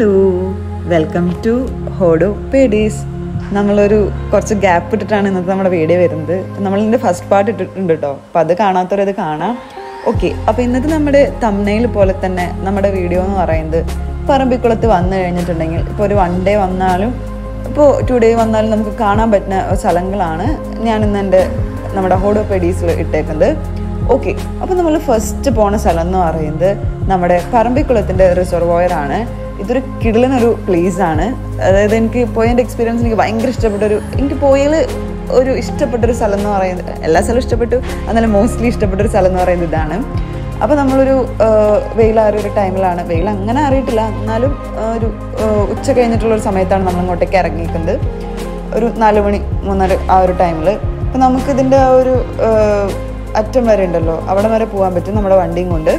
hello welcome to ഹോഡോ പേഡീസ് നമ്മളൊരു കുറച്ച് ഗ്യാപ്പ് ഇട്ടിട്ടാണ് ഇന്നത്തെ നമ്മുടെ വീഡിയോ വരുന്നത് നമ്മളിതിൻ്റെ ഫസ്റ്റ് പാർട്ട് ഇട്ടിട്ടുണ്ട് കേട്ടോ അപ്പം അത് കാണാത്തവരത് കാണാം ഓക്കെ അപ്പോൾ ഇന്നത്തെ നമ്മുടെ തമ്മനയിൽ പോലെ തന്നെ നമ്മുടെ വീഡിയോ എന്ന് പറയുന്നത് പറമ്പിക്കുളത്ത് വന്നു കഴിഞ്ഞിട്ടുണ്ടെങ്കിൽ ഇപ്പോൾ ഒരു വൺ ഡേ വന്നാലും ഇപ്പോൾ ടു ഡേ വന്നാലും നമുക്ക് കാണാൻ പറ്റുന്ന സ്ഥലങ്ങളാണ് ഞാൻ ഇന്ന് എൻ്റെ നമ്മുടെ ഹോഡോ പെഡീസിൽ ഇട്ടേക്കുന്നത് ഓക്കെ അപ്പോൾ നമ്മൾ ഫസ്റ്റ് പോണ സ്ഥലം എന്ന് പറയുന്നത് നമ്മുടെ പറമ്പിക്കുളത്തിൻ്റെ റിസർവോയർ ആണ് ഇതൊരു കിടിലനൊരു പ്ലേസ് ആണ് അതായത് എനിക്ക് പോയതിൻ്റെ എക്സ്പീരിയൻസ് എനിക്ക് ഭയങ്കര ഇഷ്ടപ്പെട്ട ഒരു എനിക്ക് പോയതിൽ ഒരു ഇഷ്ടപ്പെട്ട ഒരു സ്ഥലം എന്ന് പറയുന്നത് എല്ലാ സ്ഥലവും ഇഷ്ടപ്പെട്ടു എന്നാലും മോസ്റ്റ്ലി ഇഷ്ടപ്പെട്ട ഒരു സ്ഥലം എന്ന് പറയുന്നത് ഇതാണ് അപ്പോൾ നമ്മളൊരു വെയിലാറിയ ഒരു ടൈമിലാണ് വെയിൽ അങ്ങനെ അറിയിട്ടില്ല എന്നാലും ആ, ഒരു ആ, ഉച്ച കഴിഞ്ഞിട്ടുള്ള ഒരു സമയത്താണ് നമ്മൾ ഇങ്ങോട്ടേക്ക് ഇറങ്ങിയിരിക്കുന്നത് ഒരു നാല് മണി മൂന്നര ആ ഒരു ടൈമിൽ അപ്പം നമുക്കിതിൻ്റെ ആ ഒരു ആ, അറ്റം വരെ ഉണ്ടല്ലോ അവിടെ വരെ പോകാൻ പറ്റും നമ്മുടെ വണ്ടിയും കൊണ്ട്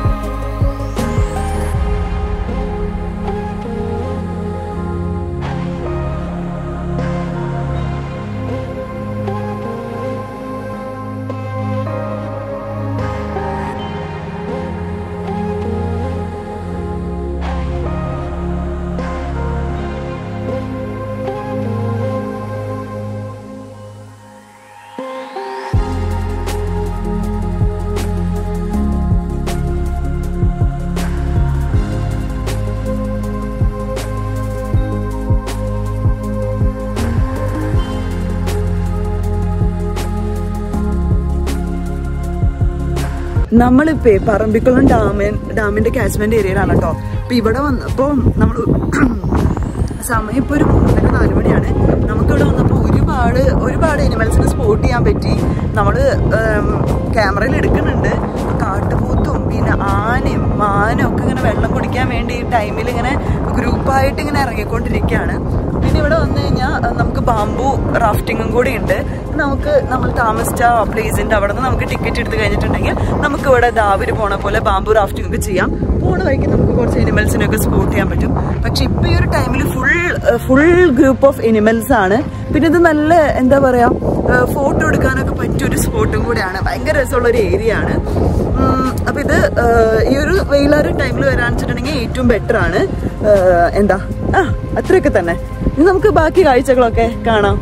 നമ്മളിപ്പേ പറമ്പിക്കുളം ഡാമിൻ ഡാമിന്റെ കാച്ച്മെന്റ് ഏരിയയിലാണ് കേട്ടോ അപ്പൊ ഇവിടെ വന്നപ്പോ നമ്മൾ സമയം ഇപ്പൊ ഒരു മൂന്നര നാല് മണിയാണ് നമുക്കിവിടെ വന്നപ്പോൾ ഒരുപാട് ഒരുപാട് എനിമൽസിനെ സ്പോട്ട് ചെയ്യാൻ പറ്റി നമ്മൾ ക്യാമറയിൽ എടുക്കുന്നുണ്ട് കാട്ടുപോത്തും പിന്നെ ആനയും മാനും ഒക്കെ ഇങ്ങനെ വെള്ളം കുടിക്കാൻ വേണ്ടി ഈ ടൈമിൽ ഇങ്ങനെ ഗ്രൂപ്പായിട്ട് ഇങ്ങനെ ഇറങ്ങിക്കൊണ്ടിരിക്കുകയാണ് പിന്നെ ഇവിടെ വന്നു കഴിഞ്ഞാൽ നമുക്ക് ബാംബു റാഫ്റ്റിങ്ങും കൂടി ഉണ്ട് നമുക്ക് നമ്മൾ താമസിച്ച പ്ലേസിന്റെ അവിടെ നിന്ന് നമുക്ക് ടിക്കറ്റ് എടുത്ത് കഴിഞ്ഞിട്ടുണ്ടെങ്കിൽ നമുക്ക് ഇവിടെ ദാവര് പോണ പോലെ ബാംബു റാഫ്റ്റിംഗ് ഒക്കെ ചെയ്യാം പോണ വഴിക്ക് നമുക്ക് കുറച്ച് എനിമൽസിനെ ഒക്കെ സ്പോട്ട് ചെയ്യാൻ പറ്റും പക്ഷെ ഇപ്പൊ ഈ ഒരു ടൈമിൽ full full group of animals ആണ് പിന്നെ ഇത് നല്ല എന്താ പറയാ ഫോട്ടോ എടുക്കാനൊക്കെ പറ്റിയ ഒരു സ്പോട്ടും കൂടെയാണ് ഭയങ്കര രസമുള്ള ഒരു ഏരിയ ആണ് ഉം, അപ്പൊ ഇത് ആ, ഈ ഒരു വെയിലാറ് ടൈമിൽ വരാന്ന് വെച്ചിട്ടുണ്ടെങ്കിൽ ഏറ്റവും ബെറ്റർ ആണ് ആ, എന്താ ആ അത്രയൊക്കെ തന്നെ ഇനി നമുക്ക് ബാക്കി കാഴ്ചകളൊക്കെ കാണാം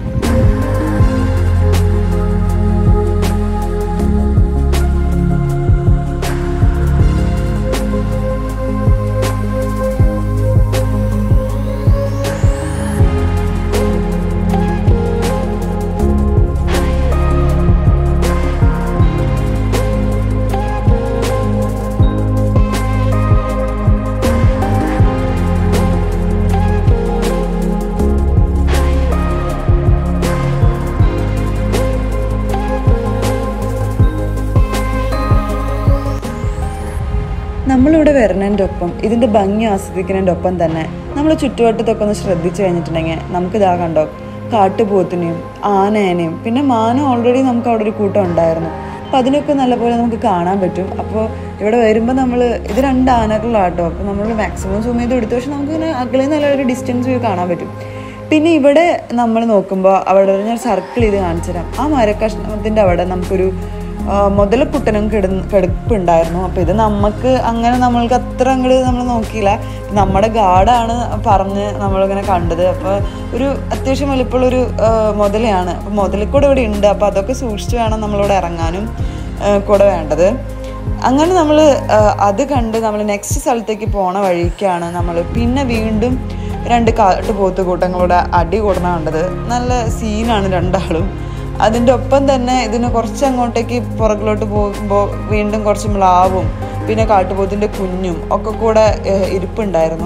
നമ്മളിവിടെ വരുന്നതിൻ്റെ ഒപ്പം ഇതിൻ്റെ ഭംഗി ആസ്വദിക്കുന്നതിൻ്റെ ഒപ്പം തന്നെ നമ്മൾ ചുറ്റുവട്ടത്തൊക്കെ ഒന്ന് ശ്രദ്ധിച്ചു കഴിഞ്ഞിട്ടുണ്ടെങ്കിൽ നമുക്കിതാ കണ്ടോ കാട്ടുപോത്തിനെയും ആനേനെയും പിന്നെ മാനം ഓൾറെഡി നമുക്ക് അവിടെ ഒരു കൂട്ടം ഉണ്ടായിരുന്നു അപ്പം അതിനൊക്കെ നല്ലപോലെ നമുക്ക് കാണാൻ പറ്റും അപ്പോൾ ഇവിടെ വരുമ്പോൾ നമ്മൾ ഇത് രണ്ട് ആനകളാട്ടോ അപ്പോൾ നമ്മൾ മാക്സിമം സൂം ചെയ്ത് എടുത്തു പക്ഷെ നമുക്കിങ്ങനെ അകലെ നല്ല ഒരു ഡിസ്റ്റൻസ് വ്യൂ കാണാൻ പറ്റും പിന്നെ ഇവിടെ നമ്മൾ നോക്കുമ്പോൾ അവിടെ ഒരു ഞാൻ സർക്കിൾ ചെയ്ത് കാണിച്ചു തരാം ആ മരക്കഷ്ണത്തിൻ്റെ അവിടെ നമുക്കൊരു ആ, മുതലക്കുട്ടനും കിടന്ന് കിടപ്പുണ്ടായിരുന്നു അപ്പോൾ ഇത് നമുക്ക് അങ്ങനെ നമ്മൾക്ക് അത്ര അങ്ങോട്ട് നമ്മൾ നോക്കിയില്ല നമ്മുടെ ഗാർഡാണ് പറഞ്ഞ് നമ്മളിങ്ങനെ കണ്ടത് അപ്പോൾ ഒരു അത്യാവശ്യം വലിപ്പമുള്ളൊരു ആ, മുതലയാണ് അപ്പോൾ മുതലക്കൂടെ ഇവിടെ ഉണ്ട് അപ്പോൾ അതൊക്കെ സൂക്ഷിച്ച് വേണം നമ്മളിവിടെ ഇറങ്ങാനും ആ, കൂടെ വേണ്ടത് അങ്ങനെ നമ്മൾ അത് കണ്ട് നമ്മൾ നെക്സ്റ്റ് സ്ഥലത്തേക്ക് പോണ വഴിക്കാണ് നമ്മൾ പിന്നെ വീണ്ടും രണ്ട് കാട്ടുപോത്ത് കൂട്ടങ്ങളുടെ അടി കൂടണ കണ്ടത് നല്ല സീനാണ് രണ്ടാളും അതിൻ്റെ ഒപ്പം തന്നെ ഇതിന് കുറച്ച് അങ്ങോട്ടേക്ക് പുറകിലോട്ട് പോകുമ്പോൾ വീണ്ടും കുറച്ച് മ്ലാവും പിന്നെ കാട്ടുപോത്തിൻ്റെ കുഞ്ഞും ഒക്കെ കൂടെ ഏഹ്, ഇരിപ്പുണ്ടായിരുന്നു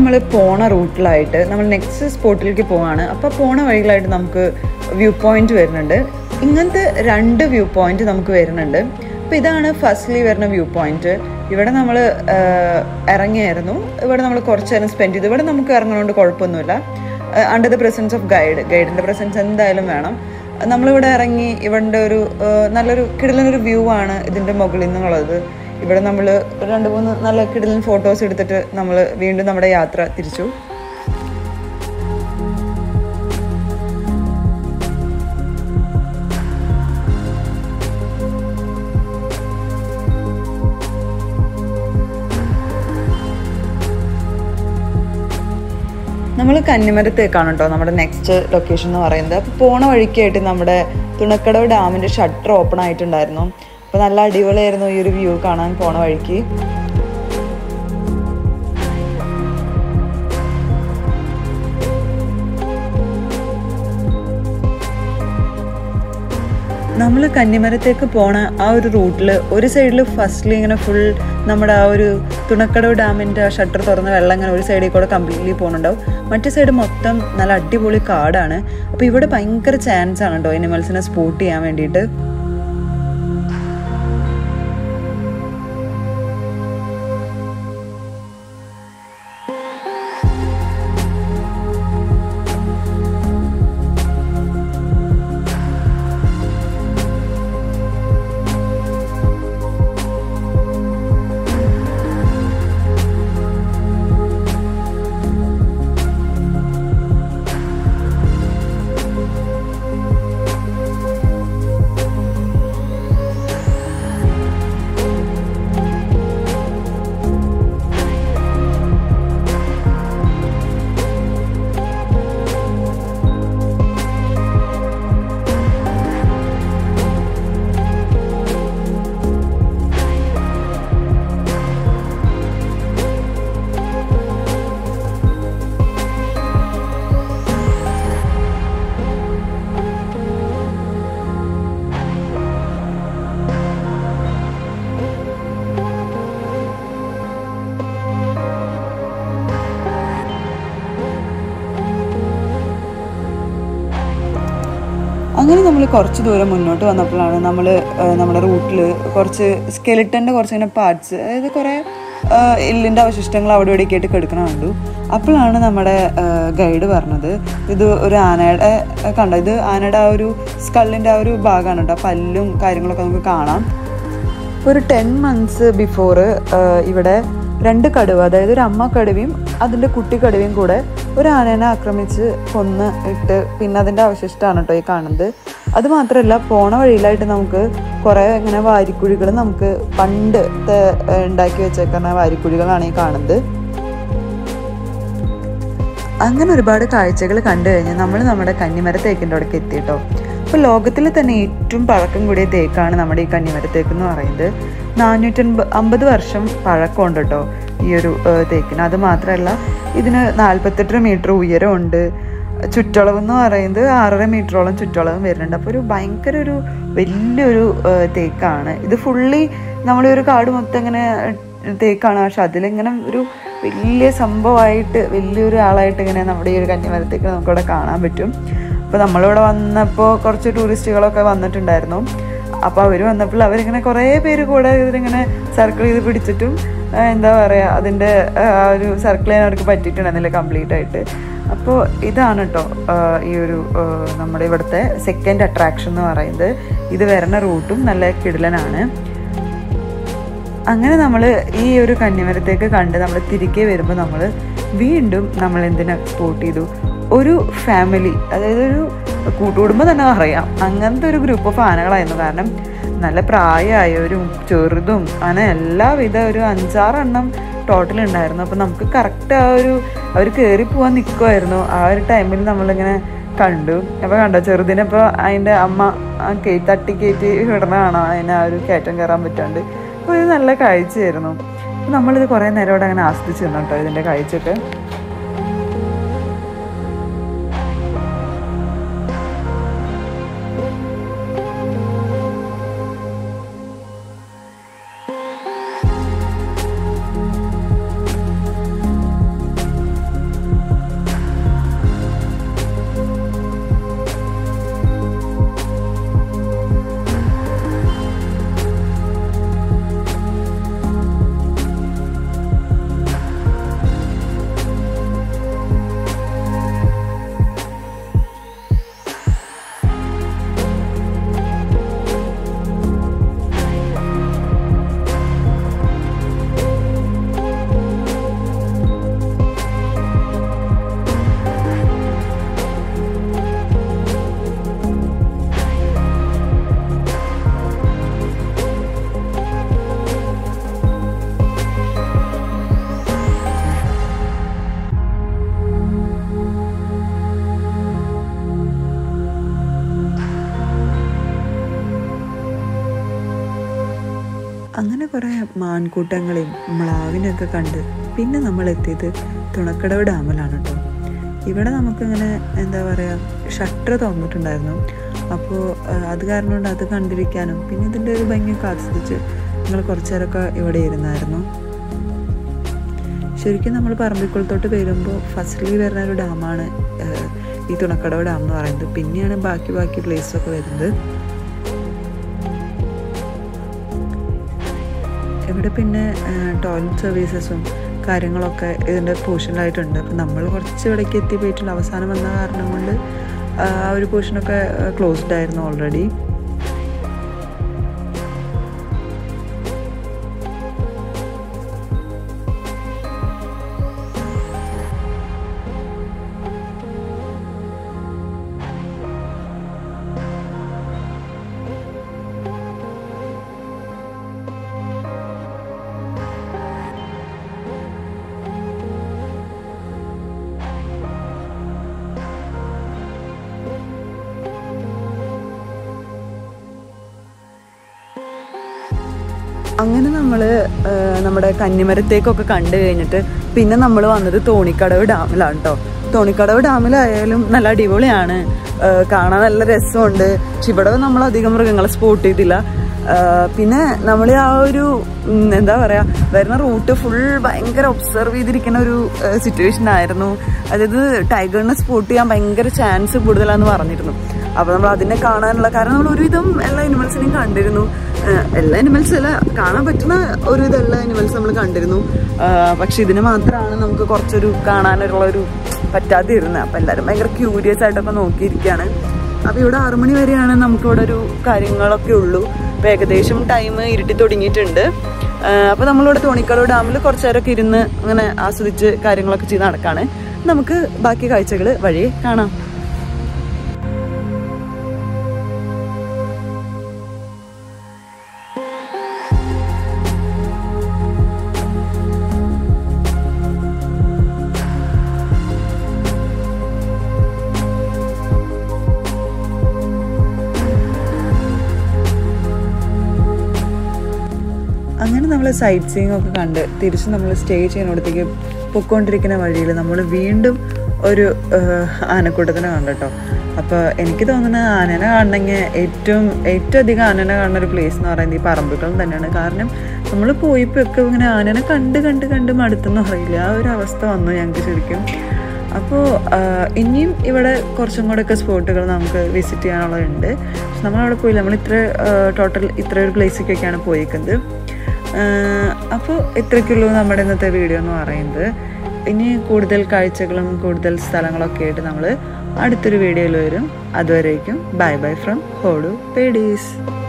നമ്മൾ പോണ റൂട്ടിലായിട്ട് നമ്മൾ നെക്സ്റ്റ് സ്പോട്ടിലേക്ക് പോവാണ് അപ്പോൾ പോണ വഴികളായിട്ട് നമുക്ക് വ്യൂ പോയിന്റ് വരുന്നുണ്ട് ഇങ്ങനത്തെ രണ്ട് വ്യൂ പോയിന്റ് നമുക്ക് വരുന്നുണ്ട് അപ്പോൾ ഇതാണ് ഫസ്റ്റ്ലി വരുന്ന വ്യൂ പോയിന്റ് ഇവിടെ നമ്മൾ ഇറങ്ങിയായിരുന്നു ഇവിടെ നമ്മൾ കുറച്ച് നേരം സ്പെൻഡ് ചെയ്തു ഇവിടെ നമുക്ക് ഇറങ്ങുന്നതുകൊണ്ട് കുഴപ്പമൊന്നുമില്ല under the presence of guide ഗൈഡിൻ്റെ പ്രസൻസ് എന്തായാലും വേണം നമ്മളിവിടെ ഇറങ്ങി ഇവിടെ ഒരു ഏഹ്, നല്ലൊരു കിടലൊരു വ്യൂ ആണ് ഇതിൻ്റെ മുകളിൽ നിന്നുള്ളത് ഇവിടെ നമ്മൾ രണ്ട് മൂന്ന് നല്ല കിടലൻ ഫോട്ടോസ് എടുത്തിട്ട് നമ്മൾ വീണ്ടും നമ്മുടെ യാത്ര തിരിച്ചു നമ്മൾ കന്നിമരത്തേക്കാണ് കേട്ടോ നമ്മുടെ നെക്സ്റ്റ് ലൊക്കേഷൻ എന്ന് പറയുന്നത് അപ്പോൾ പോണ വഴിക്കായിട്ട് നമ്മുടെ തുണക്കടവ് ഡാമിൻ്റെ ഷട്ടർ ഓപ്പൺ ആയിട്ടുണ്ടായിരുന്നു അപ്പോൾ നല്ല അടിപൊളിയായിരുന്നു ഈ ഒരു വ്യൂ കാണാൻ പോണ വഴിക്ക് നമ്മൾ കന്നിമരത്തേക്ക് പോണ ആ ഒരു റൂട്ടിൽ ഒരു സൈഡിൽ ഫസ്റ്റ്ലി ഇങ്ങനെ ഫുൾ നമ്മുടെ ആ ഒരു തുണക്കടവ് ഡാമിൻ്റെ ആ ഷട്ടർ തുറന്ന വെള്ളം ഇങ്ങനെ ഒരു സൈഡിൽ കൂടെ കംപ്ലീറ്റ്ലി പോകുന്നുണ്ടാവും മറ്റേ സൈഡ് മൊത്തം നല്ല അടിപൊളി കാടാണ് അപ്പോൾ ഇവിടെ ഭയങ്കര ചാൻസ് ആണ് കേട്ടോ എനിമൽസിനെ സ്പോട്ട് ചെയ്യാൻ വേണ്ടിയിട്ട് അങ്ങനെ നമ്മൾ കുറച്ച് ദൂരം മുന്നോട്ട് വന്നപ്പോഴാണ് നമ്മൾ നമ്മുടെ റൂട്ടിൽ കുറച്ച് സ്കെലിട്ടൻ്റെ കുറച്ച് ഇങ്ങനെ പാർട്സ് അതായത് കുറേ ആ, എല്ലിൻ്റെ അവശിഷ്ടങ്ങൾ അവിടെ ഇവിടെയൊക്കെ ആയിട്ട് കിടക്കണ കണ്ടു അപ്പോഴാണ് നമ്മുടെ ഗൈഡ് പറഞ്ഞത് ഇത് ഒരു ആനയുടെ ആ, കണ്ടോ ഇത് ആനയുടെ ആ ഒരു സ്കള്ളിൻ്റെ ആ ഒരു ഭാഗമാണ് കേട്ടോ പല്ലും കാര്യങ്ങളൊക്കെ നമുക്ക് കാണാം ഒരു ടെൻ മന്ത്സ് ബിഫോർ ഇവിടെ രണ്ട് കടുവ അതായത് ഒരു അമ്മ കടുവയും അതിൻ്റെ കുട്ടി കടുവയും കൂടെ ഒരു ആനേനെ ആക്രമിച്ച് കൊന്ന് ഇട്ട് പിന്നെ അതിൻ്റെ അവശിഷ്ടമാണ് കേട്ടോ ഈ കാണുന്നത് അത് മാത്രമല്ല പോണ വഴിയിലായിട്ട് നമുക്ക് കുറേ ഇങ്ങനെ വാരിക്കുഴികൾ നമുക്ക് പണ്ട് തെ- ഉണ്ടാക്കി വെച്ചേക്കുന്ന വാരിക്കുഴികളാണ് ഈ കാണുന്നത് അങ്ങനെ ഒരുപാട് കാഴ്ചകൾ കണ്ടു കഴിഞ്ഞ് നമ്മൾ നമ്മുടെ കന്നിമര തേക്കിൻ്റെ അവിടേക്ക് എത്തി കേട്ടോ അപ്പോൾ ലോകത്തിൽ തന്നെ ഏറ്റവും പഴക്കം കൂടിയ തേക്കാണ് നമ്മുടെ ഈ കന്നിമര തേക്ക് എന്ന് പറയുന്നത് നാനൂറ്റൻപ അമ്പത് വർഷം പഴക്കമുണ്ട് കേട്ടോ ഈ ഒരു ഏഹ്, തേക്കിന് അത് മാത്രമല്ല ഇതിന് നാൽപ്പത്തെട്ട് മീറ്റർ ഉയരമുണ്ട് ചുറ്റളവ് എന്ന് പറയുന്നത് ആറര മീറ്ററോളം ചുറ്റളവും വരുന്നുണ്ട് അപ്പോൾ ഒരു ഭയങ്കര ഒരു വലിയൊരു ഏഹ്, തേക്കാണ് ഇത് ഫുള്ളി നമ്മുടെ ഒരു കാട് മൊത്തം ഇങ്ങനെ തേക്കാണ് പക്ഷെ അതിലിങ്ങനെ ഒരു വലിയ സംഭവമായിട്ട് വലിയൊരു ആളായിട്ട് ഇങ്ങനെ നമ്മുടെ ഈ ഒരു കന്യമരത്തേക്ക് നമുക്കിവിടെ കാണാൻ പറ്റും അപ്പോൾ നമ്മളിവിടെ വന്നപ്പോൾ കുറച്ച് ടൂറിസ്റ്റുകളൊക്കെ വന്നിട്ടുണ്ടായിരുന്നു അപ്പോൾ അവർ വന്നപ്പോൾ അവരിങ്ങനെ കുറേ പേര് കൂടെ ഇതിലിങ്ങനെ സർക്കിൾ ചെയ്ത് പിടിച്ചിട്ടും ആ, എന്താ പറയുക അതിൻ്റെ ആ ഒരു സർക്കിൾ ചെയ്യാൻ അവർക്ക് പറ്റിയിട്ടുണ്ടായിരുന്നില്ല കംപ്ലീറ്റ് ആയിട്ട് അപ്പോൾ ഇതാണ് കേട്ടോ ഈ ഒരു ആ, നമ്മുടെ ഇവിടുത്തെ സെക്കൻഡ് അട്രാക്ഷൻ എന്ന് പറയുന്നത് ഇത് വരുന്ന റൂട്ടും നല്ല കിടിലനാണ് അങ്ങനെ നമ്മൾ ഈ ഒരു കന്യമരത്തേക്ക് കണ്ട് നമ്മൾ തിരികെ വരുമ്പോൾ നമ്മൾ വീണ്ടും നമ്മൾ എന്തിനാ സ്പോട്ട് ചെയ്തു ഒരു ഫാമിലി അതായത് ഒരു കൂട്ടുകുടുംബം തന്നെ പറയാം അങ്ങനത്തെ ഒരു ഗ്രൂപ്പ് ഓഫ് ആനകളായിരുന്നു കാരണം നല്ല പ്രായമായവരും ചെറുതും അങ്ങനെ എല്ലാവിധ ഒരു അഞ്ചാറെണ്ണം ടോട്ടൽ ഉണ്ടായിരുന്നു അപ്പോൾ നമുക്ക് കറക്റ്റ് ആ ഒരു അവർ കയറി പോകാൻ നിൽക്കുമായിരുന്നു ആ ഒരു ടൈമിൽ നമ്മളിങ്ങനെ കണ്ടു അപ്പോൾ കണ്ടോ ചെറുതിനിപ്പോൾ അതിൻ്റെ അമ്മ ആ കേ തട്ടി കയറ്റി വിടണ കാണാം അതിന് ആ ഒരു കയറ്റം കയറാൻ പറ്റാണ്ട് അപ്പോൾ ഇത് നല്ല കാഴ്ചയായിരുന്നു അപ്പോൾ നമ്മളിത് കുറേ നേരം ഇവിടെ അങ്ങനെ ആസ്വദിച്ച് നിന്നു കേട്ടോ ഇതിൻ്റെ കാഴ്ചയൊക്കെ അങ്ങനെ കുറേ മാൻകൂട്ടങ്ങളെയും മ്ലാവിനെയൊക്കെ കണ്ട് പിന്നെ നമ്മൾ എത്തിയത് തുണക്കടവ് ഡാമിലാണ് കേട്ടോ ഇവിടെ നമുക്കിങ്ങനെ എന്താ പറയുക ഷട്ടർ തുറന്നിട്ടുണ്ടായിരുന്നു അപ്പോൾ അത് കാരണം കൊണ്ട് അത് കണ്ടിരിക്കാനും പിന്നെ ഇതിൻ്റെ ഒരു ഭംഗിയൊക്കെ ആസ്വദിച്ച് ഞങ്ങൾ കുറച്ചു നേരമൊക്കെ ഇവിടെ ഇരുന്നായിരുന്നു ശരിക്കും നമ്മൾ പറമ്പിക്കുളത്തോട്ട് വരുമ്പോൾ ഫസ്റ്റ്ലി വരുന്ന ഒരു ഡാമാണ് ഈ തുണക്കടവ് ഡാം എന്ന് പറയുന്നത് പിന്നെയാണ് ബാക്കി ബാക്കി പ്ലേസൊക്കെ വരുന്നത് ഇവിടെ പിന്നെ ടോയ്ലറ്റ് സർവീസസും കാര്യങ്ങളൊക്കെ ഇതിൻ്റെ പോർഷനിലായിട്ടുണ്ട് അപ്പം നമ്മൾ കുറച്ച് ഇവിടേക്ക് എത്തി പോയിട്ടുള്ള അവസാനം വന്ന കാരണം കൊണ്ട് ആ ഒരു പോർഷനൊക്കെ ക്ലോസ്ഡ് ആയിരുന്നു ഓൾറെഡി അങ്ങനെ നമ്മൾ നമ്മുടെ കന്നിമരത്തേക്കൊക്കെ കണ്ടു കഴിഞ്ഞിട്ട് പിന്നെ നമ്മൾ വന്നത് തോണിക്കടവ് ഡാമിലാണ് കേട്ടോ തോണിക്കടവ് ഡാമിലായാലും നല്ല അടിപൊളിയാണ് കാണാൻ നല്ല രസമുണ്ട് പക്ഷെ ഇവിടെ നമ്മൾ അധികം മൃഗങ്ങളെ സ്പോട്ട് ചെയ്തില്ല പിന്നെ നമ്മൾ ആ ഒരു എന്താ പറയാ വരുന്ന റൂട്ട് ഫുൾ ഭയങ്കര ഒബ്സർവ് ചെയ്തിരിക്കുന്ന ഒരു സിറ്റുവേഷൻ ആയിരുന്നു അതായത് ടൈഗറിനെ സ്പോട്ട് ചെയ്യാൻ ഭയങ്കര ചാൻസ് കൂടുതലാന്ന് പറഞ്ഞിരുന്നു അപ്പൊ നമ്മൾ അതിനെ കാണാനുള്ള കാരണം നമ്മൾ ഒരുവിധം എല്ലാ അനിമൽസിനെയും കണ്ടിരുന്നു എല്ലാ അനിമൽസും അല്ല കാണാൻ പറ്റുന്ന ഒരുവിധം എല്ലാ അനിമൽസും നമ്മൾ കണ്ടിരുന്നു പക്ഷെ ഇതിന് മാത്രമാണ് നമുക്ക് കുറച്ചൊരു കാണാനുള്ള ഒരു പറ്റാതെ ഇരുന്നത് അപ്പൊ എല്ലാവരും ഭയങ്കര ക്യൂരിയസ് ആയിട്ടൊക്കെ നോക്കിയിരിക്കുകയാണ് അപ്പൊ ഇവിടെ ആറുമണി വരെയാണ് നമുക്കിവിടെ ഒരു കാര്യങ്ങളൊക്കെ ഉള്ളൂ അപ്പൊ ഏകദേശം ടൈം ഇരുട്ടി തുടങ്ങിയിട്ടുണ്ട് അപ്പൊ നമ്മളിവിടെ തോണിക്കടവ് ഡാമിൽ കുറച്ചു നേരമൊക്കെ ഇരുന്ന് അങ്ങനെ ആസ്വദിച്ച് കാര്യങ്ങളൊക്കെ ചെയ്ത് നടക്കാണ് നമുക്ക് ബാക്കി കാഴ്ചകൾ വഴിയെ കാണാം അങ്ങനെ നമ്മൾ സൈറ്റ് സീയിങ് ഒക്കെ കണ്ട് തിരിച്ച് നമ്മൾ സ്റ്റേ ചെയ്യുന്നിടത്തേക്ക് പൊയ്ക്കൊണ്ടിരിക്കുന്ന വഴിയിൽ നമ്മൾ വീണ്ടും ഒരു ആനക്കൂട്ടത്തിനെ കണ്ടു കേട്ടോ അപ്പോൾ എനിക്ക് തോന്നുന്നത് ആനനെ കാണണമെങ്കിൽ ഏറ്റവും ഏറ്റവും അധികം ആനനെ കാണുന്ന ഒരു പ്ലേസ് എന്ന് പറയുന്നത് ഈ പറമ്പുകൾ തന്നെയാണ് കാരണം നമ്മൾ പോയപ്പോൾ ഒക്കെ ഇങ്ങനെ ആനനെ കണ്ട് കണ്ട് കണ്ട് മടുത്തെന്ന് പറയില്ല ആ ഒരു അവസ്ഥ വന്നു ഞങ്ങൾക്ക് ശരിക്കും അപ്പോൾ ഇനിയും ഇവിടെ കുറച്ചും കൂടെയൊക്കെ സ്പോട്ടുകൾ നമുക്ക് വിസിറ്റ് ചെയ്യാനുള്ളതുണ്ട് പക്ഷെ നമ്മളവിടെ പോയില്ല നമ്മൾ ഇത്ര ടോട്ടൽ ഇത്ര ഒരു പ്ലേസിലേക്കൊക്കെയാണ് പോയിരിക്കുന്നത് അപ്പോൾ ഇത്രയ്ക്കുള്ളൂ നമ്മുടെ ഇന്നത്തെ വീഡിയോ എന്ന് പറയുന്നത് ഇനി കൂടുതൽ കാഴ്ചകളും കൂടുതൽ സ്ഥലങ്ങളൊക്കെ ആയിട്ട് നമ്മൾ അടുത്തൊരു വീഡിയോയിൽ വരും അതുവരേക്കും ബൈ ബൈ ഫ്രം ഹോഡു പേഡീസ്